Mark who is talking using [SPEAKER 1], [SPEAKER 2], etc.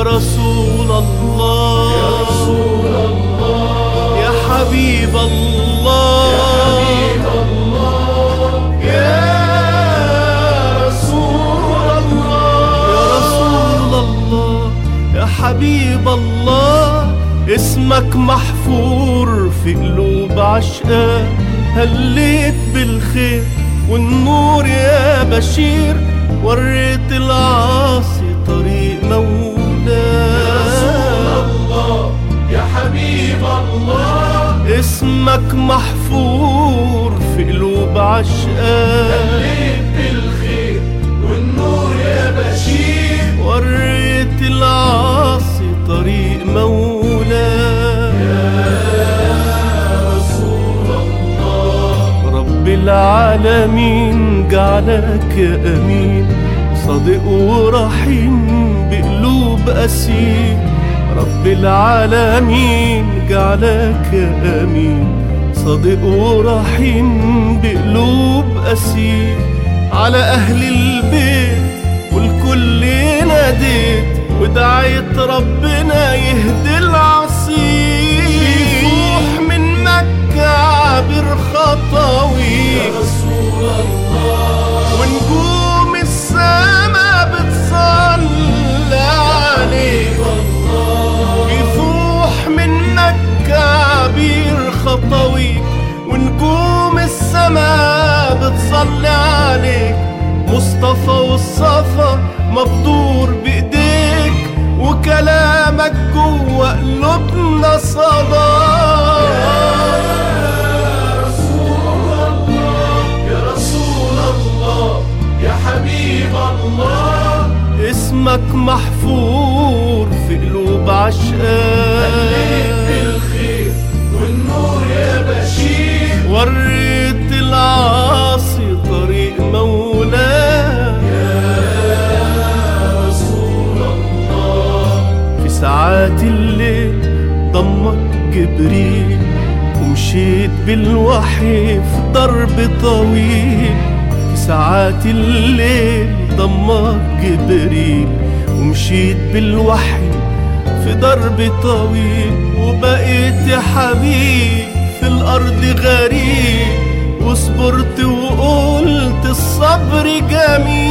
[SPEAKER 1] يا رسول الله
[SPEAKER 2] يا رسول الله
[SPEAKER 1] يا حبيب الله
[SPEAKER 2] حبيب الله يا رسول الله
[SPEAKER 1] يا رسول الله يا حبيب الله اسمك محفور في قلوب عشقاء هليت بالخير والنور يا بشير وريت العاصي طريق مولاه
[SPEAKER 2] الله يا حبيب الله
[SPEAKER 1] اسمك محفور في قلوب عشقاء
[SPEAKER 2] ليك بالخير والنور يا بشير
[SPEAKER 1] وريت العاصي طريق مولاه
[SPEAKER 2] رسول الله
[SPEAKER 1] رب العالمين جعلك يا أمين صادق ورحيم بقلوب أسير رب العالمين جعلك يا أمين صادق ورحيم بقلوب أسير على أهل البيت والكل ناديت ودعيت ربنا يهدي العصير بيفوح من مكة عابر خطاوي
[SPEAKER 2] يا رسول الله
[SPEAKER 1] ونجوم السما بتصلى عليك
[SPEAKER 2] الله
[SPEAKER 1] يفوح من مكة عبير خطويك ونجوم السما بتصلي عليك مصطفى والصفا مبدور بايديك وكلامك جوا قلوبنا صدى
[SPEAKER 2] يا رسول الله يا رسول الله يا حبيب الله
[SPEAKER 1] اسمك محفور في قلوب
[SPEAKER 2] ليك
[SPEAKER 1] عشقاء
[SPEAKER 2] بالخير والنور يا بشير
[SPEAKER 1] وريت العاصي طريق مولاه
[SPEAKER 2] رسول الله
[SPEAKER 1] في ساعات الليل ضمك جبريل ومشيت بالوحي في درب طويل في ساعات الليل ضمك جبريل ومشيت بالوحي في درب طويل وبقيت يا حبيب في الأرض غريب وصبرت وقلت الصبر جميل